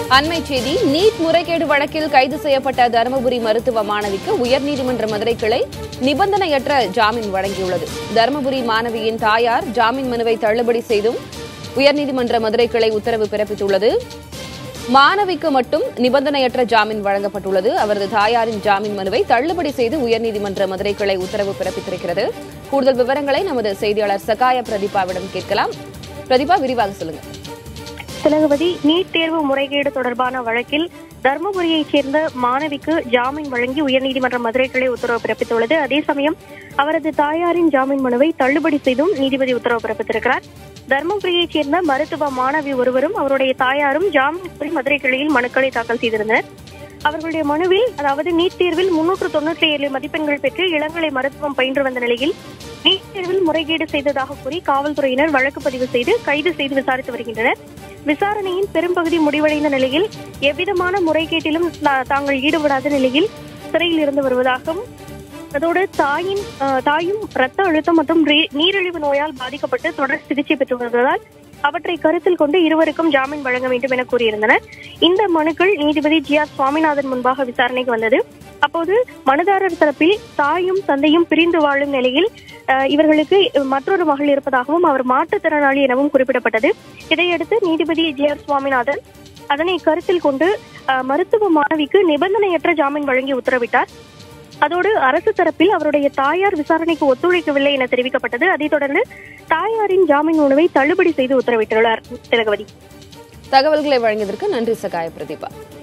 அண்மை செய்தி நீட் முறைகேடு வழக்கில் கைது செய்யப்பட்ட தருமபுரி மருத்துவ மாணவிக்கு உயர்நீதிமன்ற மதுரை கிளை நிபந்தனையற்ற ஜாமீன் வழங்கியுள்ளது தருமபுரி மாணவியின் தாயார் ஜாமீன் மனுவை தள்ளுபடி செய்தும் உயர்நீதிமன்ற மதுரை கிளை உத்தரவு பிறப்பித்துள்ளது மாணவிக்கு மட்டும் நிபந்தனையற்ற ஜாமீன் வழங்கப்பட்டுள்ளது அவரது தாயாரின் ஜாமீன் மனுவை தள்ளுபடி செய்து உயர்நீதிமன்ற மதுரை கிளை உத்தரவு பிறப்பித்திருக்கிறது கூடுதல் விவரங்களை நமது செய்தியாளர் சகாய பிரதீபாவிடம் கேட்கலாம் பிரதீபா விரிவாக சொல்லுங்க திலகவதி நீட் தேர்வு முறைகேடு தொடர்பான வழக்கில் தர்மபுரியைச் சேர்ந்த மாணவிக்கு ஜாமீன் வழங்கி உயர்நீதிமன்ற மதுரை கிளை உத்தரவு பிறப்பித்துள்ளது அதே சமயம் அவரது தாயாரின் ஜாமீன் மனுவை தள்ளுபடி செய்தும் நீதிபதி உத்தரவு பிறப்பித்திருக்கிறார் தர்மபுரியைச் சேர்ந்த மருத்துவ மாணவி ஒருவரும் அவருடைய தாயாரும் ஜாமீன் கோரி மதுரை கிளையில் மனுக்களை தாக்கல் செய்திருந்தனர் அவர்களுடைய மனுவில் அதாவது நீட் தேர்வில் முன்னூற்று தொன்னூற்றி ஏழு மதிப்பெண்கள் பெற்று இளங்கலை மருத்துவம் பயின்று வந்த நிலையில் நீட் தேர்வில் முறைகேடு செய்ததாக கூறி காவல்துறையினர் வழக்கு பதிவு செய்து கைது செய்து விசாரித்து வருகின்றனர் விசாரணையின் பெரும்பகுதி முடிவடைந்த நிலையில் எவ்விதமான முறைகேட்டிலும் தா- தாங்கள் ஈடுபடாத நிலையில் சிறையில் இருந்து வருவதாகவும் அதோடு தாயின் அஹ், தாயும் ரத்த அழுத்தம் மற்றும் ரீ- நீரிழிவு நோயால் பாதிக்கப்பட்டு தொடர் சிகிச்சை பெற்று வருவதால் அவற்றை கருத்தில் கொண்டு இருவருக்கும் ஜாமீன் வழங்க வேண்டும் என கூறியிருந்தனர் இந்த மனுக்கள் நீதிபதி ஜி ஆர் சுவாமிநாதன் முன்பாக விசாரணைக்கு வந்தது அப்போது மனுதாரர் தரப்பில் தாயும் தந்தையும் பிரிந்து வாழும் நிலையில் அஹ், இவர்களுக்கு மற்றொரு மகள் இருப்பதாகவும் அவர் மாற்றுத்திறனாளி எனவும் குறிப்பிடப்பட்டது இதையடுத்து நீதிபதி ஜி ஆர் சுவாமிநாதன் அதனை கருத்தில் கொண்டு அஹ், மருத்துவ மாணவிக்கு நிபந்தனையற்ற ஜாமீன் வழங்கி உத்தரவிட்டார் அதோடு அரசு தரப்பில் அவருடைய தாயார் விசாரணைக்கு ஒத்துழைக்கவில்லை என தெரிவிக்கப்பட்டது அதைத் தொடர்ந்து தாயாரின் ஜாமீன் மனுவை தள்ளுபடி செய்து உத்தரவிட்டுள்ளார் திலகவதி தகவல்களை வழங்கியதற்கு நன்றி சகாய பிரதீபா